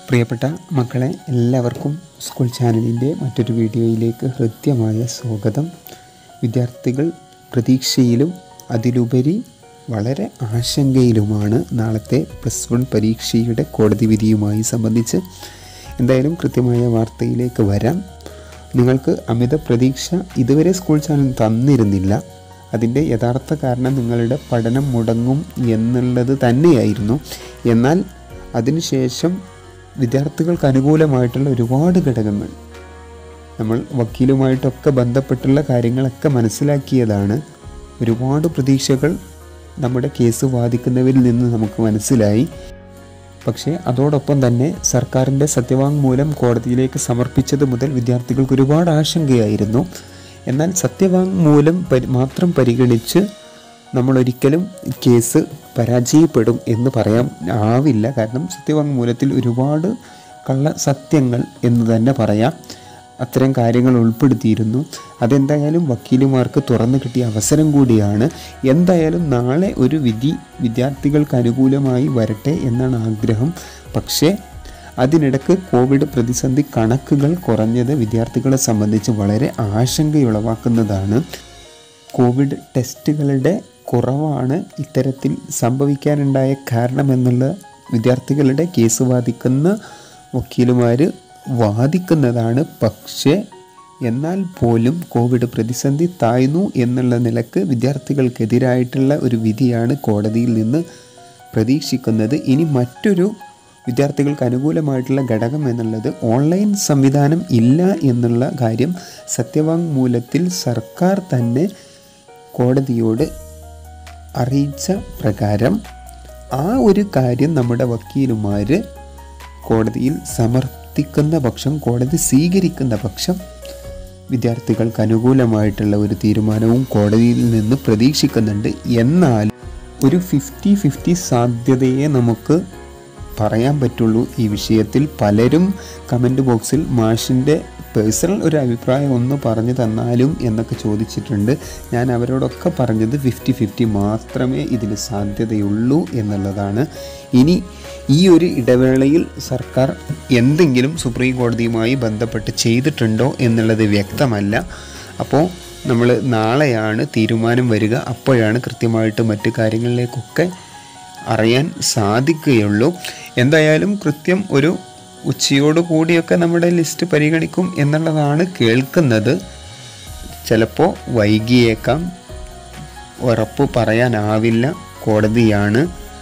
പ്രിയപ്പെട്ട മക്കളെ എല്ലാവർക്കും സ്കൂൾ ചാനലിൻ്റെ മറ്റൊരു വീഡിയോയിലേക്ക് ഹൃദ്യമായ സ്വാഗതം വിദ്യാർത്ഥികൾ പ്രതീക്ഷയിലും അതിലുപരി വളരെ ആശങ്കയിലുമാണ് നാളത്തെ പ്ലസ് വൺ പരീക്ഷയുടെ കോടതി വിധിയുമായി സംബന്ധിച്ച് എന്തായാലും കൃത്യമായ വാർത്തയിലേക്ക് വരാം നിങ്ങൾക്ക് അമിത പ്രതീക്ഷ ഇതുവരെ സ്കൂൾ ചാനൽ തന്നിരുന്നില്ല അതിൻ്റെ യഥാർത്ഥ കാരണം നിങ്ങളുടെ പഠനം മുടങ്ങും എന്നുള്ളത് തന്നെയായിരുന്നു എന്നാൽ അതിനുശേഷം വിദ്യാർത്ഥികൾക്ക് അനുകൂലമായിട്ടുള്ള ഒരുപാട് ഘടകങ്ങൾ നമ്മൾ വക്കീലുമായിട്ടൊക്കെ ബന്ധപ്പെട്ടുള്ള കാര്യങ്ങളൊക്കെ മനസ്സിലാക്കിയതാണ് ഒരുപാട് പ്രതീക്ഷകൾ നമ്മുടെ കേസ് വാദിക്കുന്നവരിൽ നിന്ന് നമുക്ക് മനസ്സിലായി പക്ഷേ അതോടൊപ്പം തന്നെ സർക്കാരിൻ്റെ സത്യവാങ്മൂലം കോടതിയിലേക്ക് സമർപ്പിച്ചത് മുതൽ വിദ്യാർത്ഥികൾക്ക് ഒരുപാട് ആശങ്കയായിരുന്നു എന്നാൽ സത്യവാങ്മൂലം പരി മാത്രം പരിഗണിച്ച് നമ്മൾ ഒരിക്കലും കേസ് പരാജയപ്പെടും എന്ന് പറയാൻ ആവില്ല കാരണം സത്യവാങ്മൂലത്തിൽ ഒരുപാട് കള്ള സത്യങ്ങൾ എന്ന് തന്നെ പറയാം അത്തരം കാര്യങ്ങൾ ഉൾപ്പെടുത്തിയിരുന്നു അതെന്തായാലും വക്കീലുമാർക്ക് തുറന്നു കിട്ടിയ അവസരം കൂടിയാണ് എന്തായാലും നാളെ ഒരു വിധി വിദ്യാർത്ഥികൾക്ക് അനുകൂലമായി വരട്ടെ എന്നാണ് ആഗ്രഹം പക്ഷേ അതിനിടക്ക് കോവിഡ് പ്രതിസന്ധി കണക്കുകൾ കുറഞ്ഞത് വിദ്യാർത്ഥികളെ സംബന്ധിച്ച് വളരെ ആശങ്കയുളവാക്കുന്നതാണ് കോവിഡ് ടെസ്റ്റുകളുടെ കുറവാണ് ഇത്തരത്തിൽ സംഭവിക്കാനുണ്ടായ കാരണമെന്നുള്ള വിദ്യാർത്ഥികളുടെ കേസ് വാദിക്കുന്ന വക്കീലുമാർ വാദിക്കുന്നതാണ് പക്ഷേ എന്നാൽ പോലും കോവിഡ് പ്രതിസന്ധി താഴ്ന്നു എന്നുള്ള നിലക്ക് വിദ്യാർത്ഥികൾക്കെതിരായിട്ടുള്ള ഒരു വിധിയാണ് കോടതിയിൽ നിന്ന് പ്രതീക്ഷിക്കുന്നത് ഇനി മറ്റൊരു വിദ്യാർത്ഥികൾക്ക് അനുകൂലമായിട്ടുള്ള ഘടകം എന്നുള്ളത് ഓൺലൈൻ സംവിധാനം ഇല്ല എന്നുള്ള കാര്യം സത്യവാങ്മൂലത്തിൽ സർക്കാർ തന്നെ കോടതിയോട് അറിയിച്ച പ്രകാരം ആ ഒരു കാര്യം നമ്മുടെ വക്കീലുമാർ കോടതിയിൽ സമർത്ഥിക്കുന്ന പക്ഷം കോടതി സ്വീകരിക്കുന്ന പക്ഷം വിദ്യാർത്ഥികൾക്ക് അനുകൂലമായിട്ടുള്ള ഒരു തീരുമാനവും കോടതിയിൽ നിന്ന് പ്രതീക്ഷിക്കുന്നുണ്ട് എന്നാൽ ഒരു ഫിഫ്റ്റി ഫിഫ്റ്റി സാധ്യതയെ നമുക്ക് പറയാൻ പറ്റുള്ളൂ ഈ വിഷയത്തിൽ പലരും കമൻറ്റ് ബോക്സിൽ മാഷിൻ്റെ പേഴ്സണൽ ഒരു അഭിപ്രായം ഒന്ന് പറഞ്ഞു തന്നാലും എന്നൊക്കെ ചോദിച്ചിട്ടുണ്ട് ഞാൻ അവരോടൊക്കെ പറഞ്ഞത് ഫിഫ്റ്റി ഫിഫ്റ്റി മാത്രമേ ഇതിന് സാധ്യതയുള്ളൂ എന്നുള്ളതാണ് ഇനി ഈ ഒരു ഇടവേളയിൽ സർക്കാർ എന്തെങ്കിലും സുപ്രീം കോടതിയുമായി ബന്ധപ്പെട്ട് ചെയ്തിട്ടുണ്ടോ എന്നുള്ളത് വ്യക്തമല്ല അപ്പോൾ നമ്മൾ നാളെയാണ് തീരുമാനം വരിക അപ്പോഴാണ് കൃത്യമായിട്ട് മറ്റു കാര്യങ്ങളിലേക്കൊക്കെ അറിയാൻ സാധിക്കുകയുള്ളൂ എന്തായാലും കൃത്യം ഒരു ഉച്ചയോട് കൂടിയൊക്കെ നമ്മുടെ ലിസ്റ്റ് പരിഗണിക്കും എന്നുള്ളതാണ് കേൾക്കുന്നത് ചിലപ്പോൾ വൈകിയേക്കാം ഉറപ്പ് പറയാനാവില്ല കോടതിയാണ്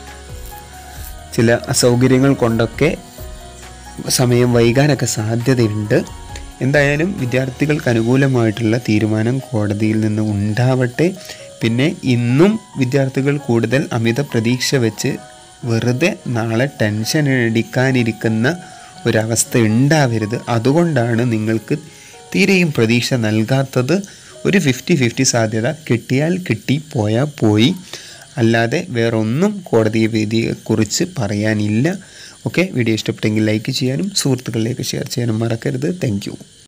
ചില അസൗകര്യങ്ങൾ കൊണ്ടൊക്കെ സമയം വൈകാനൊക്കെ സാധ്യതയുണ്ട് എന്തായാലും വിദ്യാർത്ഥികൾക്ക് അനുകൂലമായിട്ടുള്ള തീരുമാനം കോടതിയിൽ നിന്ന് ഉണ്ടാവട്ടെ പിന്നെ ഇന്നും വിദ്യാർത്ഥികൾ കൂടുതൽ അമിത പ്രതീക്ഷ വെച്ച് വെറുതെ നാളെ ടെൻഷൻ അടിക്കാനിരിക്കുന്ന ഒരവസ്ഥ ഉണ്ടാവരുത് അതുകൊണ്ടാണ് നിങ്ങൾക്ക് തീരെയും പ്രതീക്ഷ നൽകാത്തത് ഒരു ഫിഫ്റ്റി ഫിഫ്റ്റി സാധ്യത കിട്ടിയാൽ കിട്ടി പോയാൽ പോയി അല്ലാതെ വേറൊന്നും കോടതി വേദിയെക്കുറിച്ച് പറയാനില്ല ഓക്കെ വീഡിയോ ഇഷ്ടപ്പെട്ടെങ്കിൽ ലൈക്ക് ചെയ്യാനും സുഹൃത്തുക്കളിലേക്ക് ഷെയർ ചെയ്യാനും മറക്കരുത് താങ്ക്